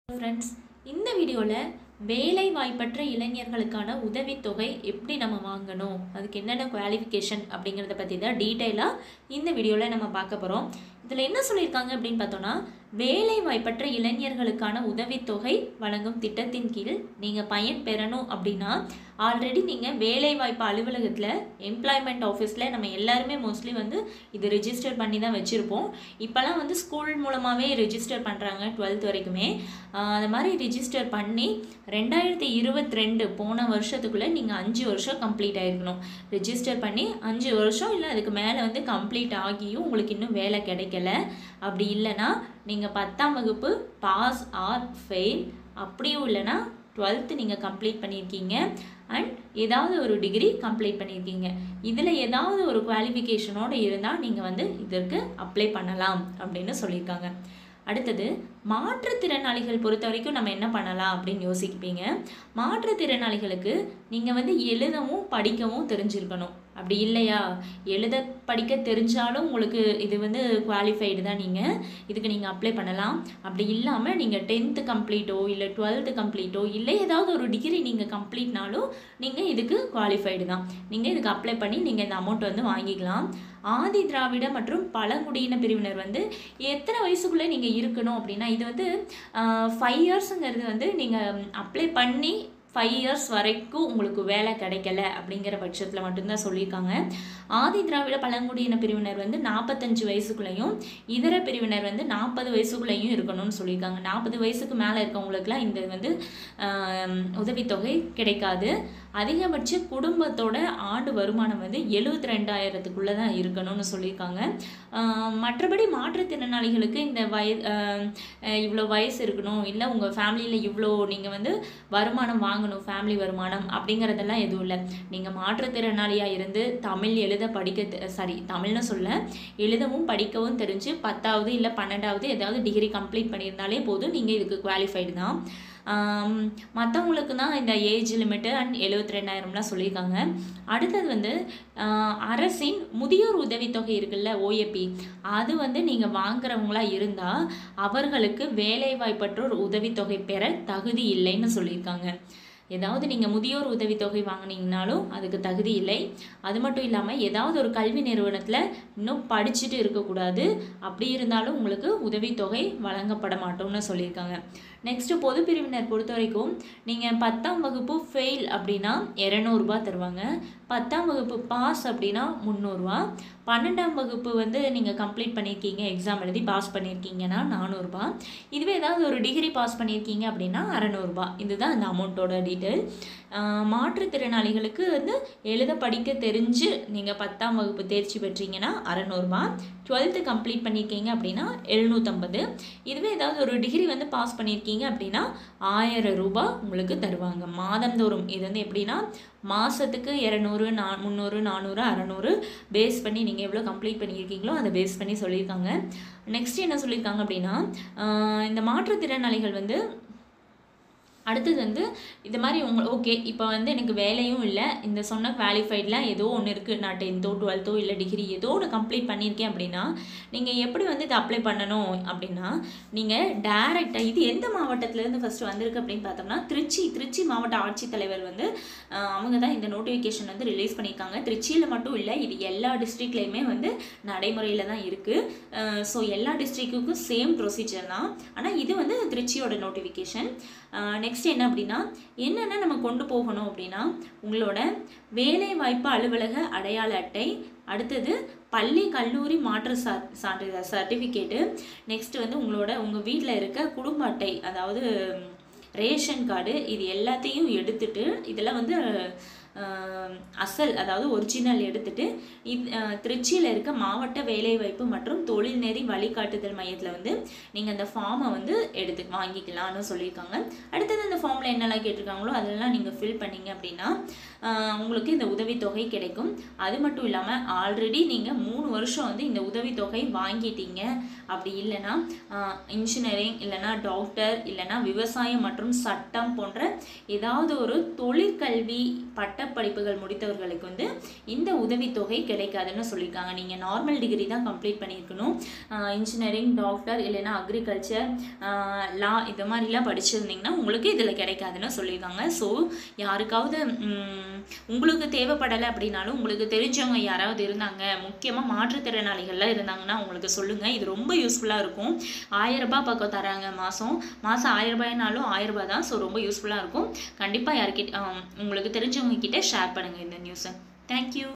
friends இந்த வீடியோவில் வேலை வாய்ப்பற்ற இளைஞர்களுக்கான உதவித்தொகை எப்படி நம்ம வாங்கணும் அதுக்கு என்னென்ன குவாலிஃபிகேஷன் அப்படிங்கிறத பற்றி தான் டீட்டெயிலாக இந்த வீடியோவில் நம்ம பார்க்க போகிறோம் இதில் என்ன சொல்லியிருக்காங்க அப்படின்னு பார்த்தோன்னா வேலை வாய்ப்பற்ற இளைஞர்களுக்கான உதவித்தொகை வழங்கும் திட்டத்தின் கீழ் நீங்கள் பயன் பெறணும் அப்படின்னா ஆல்ரெடி நீங்கள் வேலைவாய்ப்பு அலுவலகத்தில் எம்ப்ளாய்மெண்ட் ஆஃபீஸில் நம்ம எல்லாருமே மோஸ்ட்லி வந்து இது ரிஜிஸ்டர் பண்ணி தான் வச்சுருப்போம் இப்போல்லாம் வந்து ஸ்கூல் மூலமாகவே ரிஜிஸ்டர் பண்ணுறாங்க டுவெல்த் வரைக்குமே ஆஹ் அது மாதிரி ரிஜிஸ்டர் பண்ணி ரெண்டாயிரத்தி இருபத்தி ரெண்டு போன வருஷத்துக்குள்ளே நீங்கள் அஞ்சு வருஷம் கம்ப்ளீட் ஆகிருக்கணும் ரிஜிஸ்டர் பண்ணி அஞ்சு வருஷம் இல்லை அதுக்கு மேலே வந்து கம்ப்ளீட் ஆகியும் உங்களுக்கு இன்னும் வேலை கிடைக்கல அப்படி இல்லைன்னா நீங்கள் பத்தாம் வகுப்பு பாஸ் ஆர் ஃபெயில் அப்படியும் இல்லைன்னா டுவெல்த்து நீங்கள் கம்ப்ளீட் பண்ணியிருக்கீங்க அண்ட் ஏதாவது ஒரு டிகிரி கம்ப்ளீட் பண்ணியிருக்கீங்க இதில் ஏதாவது ஒரு குவாலிஃபிகேஷனோடு இருந்தால் நீங்கள் வந்து இதற்கு அப்ளை பண்ணலாம் அப்படின்னு சொல்லியிருக்காங்க அடுத்தது மாற்றுத்திறனாளிகள் பொறுத்த வரைக்கும் நம்ம என்ன பண்ணலாம் அப்படின்னு யோசிப்பீங்க மாற்றுத்திறனாளிகளுக்கு நீங்கள் வந்து எழுதவும் படிக்கவும் தெரிஞ்சிருக்கணும் அப்படி இல்லையா எழுத படிக்க தெரிஞ்சாலும் உங்களுக்கு இது வந்து குவாலிஃபைடு தான் நீங்கள் இதுக்கு நீங்கள் அப்ளை பண்ணலாம் அப்படி இல்லாமல் நீங்கள் டென்த்து கம்ப்ளீட்டோ இல்லை டுவெல்த்து கம்ப்ளீட்டோ இல்லை ஏதாவது ஒரு டிகிரி நீங்கள் கம்ப்ளீட்னாலும் நீங்கள் இதுக்கு குவாலிஃபைடு தான் நீங்கள் இதுக்கு அப்ளை பண்ணி நீங்கள் இந்த அமௌண்ட் வந்து வாங்கிக்கலாம் ஆதி திராவிட மற்றும் பழங்குடியின பிரிவினர் வந்து எத்தனை வயசுக்குள்ளே நீங்கள் இருக்கணும் அப்படின்னா இது வந்து ஃபைவ் இயர்ஸுங்கிறது வந்து நீங்கள் அப்ளை பண்ணி ஃபைவ் இயர்ஸ் வரைக்கும் உங்களுக்கு வேலை கிடைக்கல அப்படிங்கிற பட்சத்தில் மட்டும்தான் சொல்லியிருக்காங்க ஆதி திராவிட பழங்குடியின பிரிவினர் வந்து நாற்பத்தஞ்சு வயசுக்குள்ளேயும் இதர பிரிவினர் வந்து நாற்பது வயசுக்குள்ளேயும் இருக்கணும்னு சொல்லியிருக்காங்க நாற்பது வயசுக்கு மேலே இருக்கவங்களுக்குலாம் இந்த வந்து ஆம், உதவித்தொகை கிடைக்காது அதிகபட்ச குடும்பத்தோட ஆண்டு வருமானம் வந்து எழுபத்தி ரெண்டாயிரத்துக்குள்ளே தான் இருக்கணும்னு சொல்லியிருக்காங்க ஆம், மற்றபடி மாற்றுத்திறனாளிகளுக்கு இந்த வய ஆம், அஹ் இவ்வளோ வயசு இருக்கணும் இல்லை உங்கள் ஃபேமிலியில் இவ்வளோ நீங்கள் வந்து வருமானம் வாங்கணும் ஃபேமிலி வருமானம் அப்படிங்கிறதெல்லாம் எதுவும் இல்லை நீங்கள் மாற்றுத்திறனாளியாக இருந்து தமிழ் எழுத படிக்க சாரி தமிழ்னு சொல்ல எழுதவும் படிக்கவும் தெரிஞ்சு பத்தாவது இல்லை பன்னெண்டாவது ஏதாவது டிகிரி கம்ப்ளீட் பண்ணியிருந்தாலே போதும் நீங்கள் இதுக்கு குவாலிஃபைடு தான் மற்றவங்களுக்கு தான் இந்த ஏஜ் லிமிட்டு அண்ட் எழுபத்தி ரெண்டாயிரம்லாம் சொல்லியிருக்காங்க அடுத்தது வந்து ஆஹ் அரசின் முதியோர் உதவித்தொகை இருக்குல்ல ஓஏபி அது வந்து நீங்கள் வாங்குறவங்களா இருந்தால் அவர்களுக்கு வேலைவாய்ப்பற்றோர் உதவித்தொகை பெற தகுதி இல்லைன்னு சொல்லியிருக்காங்க ஏதாவது நீங்கள் முதியோர் உதவித்தொகை வாங்குனீங்கனாலும் அதுக்கு தகுதி இல்லை அது மட்டும் இல்லாமல் ஏதாவது ஒரு கல்வி நிறுவனத்தில் இன்னும் படிச்சுட்டு இருக்கக்கூடாது அப்படி இருந்தாலும் உங்களுக்கு உதவித்தொகை வழங்கப்பட மாட்டோம்னு சொல்லியிருக்காங்க நெக்ஸ்ட்டு பொது பிரிவினர் பொறுத்த வரைக்கும் நீங்கள் பத்தாம் வகுப்பு ஃபெயில் அப்படின்னா இரநூறுபா தருவாங்க பத்தாம் வகுப்பு பாஸ் அப்படின்னா முந்நூறுரூவா பன்னெண்டாம் வகுப்பு வந்து நீங்கள் கம்ப்ளீட் பண்ணியிருக்கீங்க எக்ஸாம் எழுதி பாஸ் பண்ணியிருக்கீங்கன்னா நானூறுரூபா இதுவே ஏதாவது ஒரு டிகிரி பாஸ் பண்ணியிருக்கீங்க அப்படின்னா அறநூறுபா இதுதான் அந்த அமௌண்ட்டோட டீட்டெயில் மாற்றுத்திறனாளிகளுக்கு வந்து எழுத படிக்க தெரிஞ்சு நீங்கள் பத்தாம் வகுப்பு தேர்ச்சி பெற்றீங்கன்னா அறநூறுபா டுவெல்த்து கம்ப்ளீட் பண்ணியிருக்கீங்க அப்படின்னா எழுநூற்றம்பது இதுவே ஏதாவது ஒரு டிகிரி வந்து பாஸ் பண்ணியிருக்கீங்க அப்படின்னா ஆயிரம் ரூபாய் உங்களுக்கு தருவாங்க மாதந்தோறும் இது வந்து எப்படின்னா மாதத்துக்கு இரநூறு நா முந்நூறு நானூறு அறநூறு பேஸ் பண்ணி நீங்கள் எவ்வளோ கம்ப்ளீட் பண்ணியிருக்கீங்களோ அதை பேஸ் பண்ணி சொல்லியிருக்காங்க நெக்ஸ்ட் என்ன சொல்லியிருக்காங்க அப்படின்னா ஆஹ் இந்த மாற்றுத்திறனாளிகள் வந்து அடுத்தது வந்து இது மாதிரி உங்க ஓகே இப்போ வந்து எனக்கு வேலையும் இல்லை இந்த சொன்ன குவாலிஃபைடில் ஏதோ ஒன்று இருக்குது நான் டென்த்தோ டுவெல்த்தோ இல்லை டிகிரி ஏதோ ஒன்று கம்ப்ளீட் பண்ணியிருக்கேன் அப்படின்னா நீங்கள் எப்படி வந்து இதை அப்ளை பண்ணணும் அப்படின்னா நீங்கள் டேரெக்டாக இது எந்த மாவட்டத்துலேருந்து ஃபஸ்ட்டு வந்திருக்கு அப்படின்னு பார்த்தோம்னா திருச்சி திருச்சி மாவட்ட ஆட்சித்தலைவர் வந்து ஆஹ், அவங்க தான் இந்த நோட்டிஃபிகேஷன் வந்து ரிலீஸ் பண்ணியிருக்காங்க திருச்சியில் மட்டும் இல்லை இது எல்லா டிஸ்ட்ரிக்ட்லேயுமே வந்து நடைமுறையில் தான் இருக்குது ஸோ எல்லா டிஸ்ட்ரிக்ட்டுக்கும் சேம் ப்ரொசீஜர் தான் ஆனால் இது வந்து திருச்சியோட நோட்டிஃபிகேஷன் நெக்ஸ்ட் என்ன அப்படின்னா என்னென்ன நம்ம கொண்டு போகணும் அப்படின்னா உங்களோட வேலை வாய்ப்பு அலுவலக அடையாள அட்டை அடுத்தது பள்ளி கல்லூரி மாற்று சா சான்றிதழ் சர்டிஃபிகேட்டு நெக்ஸ்ட் வந்து உங்களோட உங்கள் வீட்டில் இருக்க குடும்ப அட்டை அதாவது ம், ரேஷன் கார்டு இது எல்லாத்தையும் எடுத்துட்டு இதெல்லாம் வந்து அஹ், அசல் அதாவது ஒரிஜினல் எடுத்துட்டு இது திருச்சியில் இருக்க மாவட்ட வேலைவாய்ப்பு மற்றும் தொழில்நெறி வழிகாட்டுதல் மையத்தில் வந்து நீங்கள் அந்த ஃபார்மை வந்து எடுத்து வாங்கிக்கலாம்னு சொல்லியிருக்காங்க அடுத்தது அந்த ஃபார்மில் என்னெல்லாம் கேட்டிருக்காங்களோ அதெல்லாம் நீங்கள் ஃபில் பண்ணீங்க அப்படின்னா ஆஹ் உங்களுக்கு இந்த உதவித்தொகை கிடைக்கும் அது மட்டும் இல்லாமல் ஆல்ரெடி நீங்கள் மூணு வருஷம் வந்து இந்த உதவித்தொகை வாங்கிட்டீங்க அப்படி இல்லைன்னா இன்ஜினியரிங் இல்லைன்னா டாக்டர் இல்லைன்னா விவசாயம் மற்றும் சட்டம் போன்ற ஏதாவது ஒரு தொழிற்கல்வி பட்டப்படிப்புகள் முடித்தவர்களுக்கு வந்து இந்த உதவித்தொகை கிடைக்காதுன்னு சொல்லியிருக்காங்க நீங்கள் நார்மல் டிகிரி தான் கம்ப்ளீட் பண்ணியிருக்கணும் இன்ஜினியரிங் டாக்டர் இல்லைன்னா அக்ரிகல்ச்சர் லா இது மாதிரிலாம் படிச்சிருந்தீங்கன்னா உங்களுக்கு இதில் கிடைக்காதுன்னு சொல்லியிருக்காங்க ஸோ யாருக்காவது ம், உங்களுக்கு தேவைப்படலை அப்படின்னாலும் உங்களுக்கு தெரிஞ்சவங்க யாராவது இருந்தாங்க முக்கியமாக மாற்றுத்திறனாளிகள்லாம் இருந்தாங்கன்னா உங்களுக்கு சொல்லுங்கள் இது ரொம்ப யூஸ்ஃபுல்லாக இருக்கும் ஆயிரம் ரூபாய் பக்கம் தராங்க மாதம் மாதம் ஆயிரம் ரூபாய்னாலும் ஆயிரம் ரூபாய் தான் ஸோ ரொம்ப யூஸ்ஃபுல்லாக இருக்கும் கண்டிப்பாக யார்கிட்ட ஆம், உங்களுக்கு தெரிஞ்சவங்க கிட்ட ஷேர் பண்ணுங்கள் இந்த நியூஸை தேங்க்யூ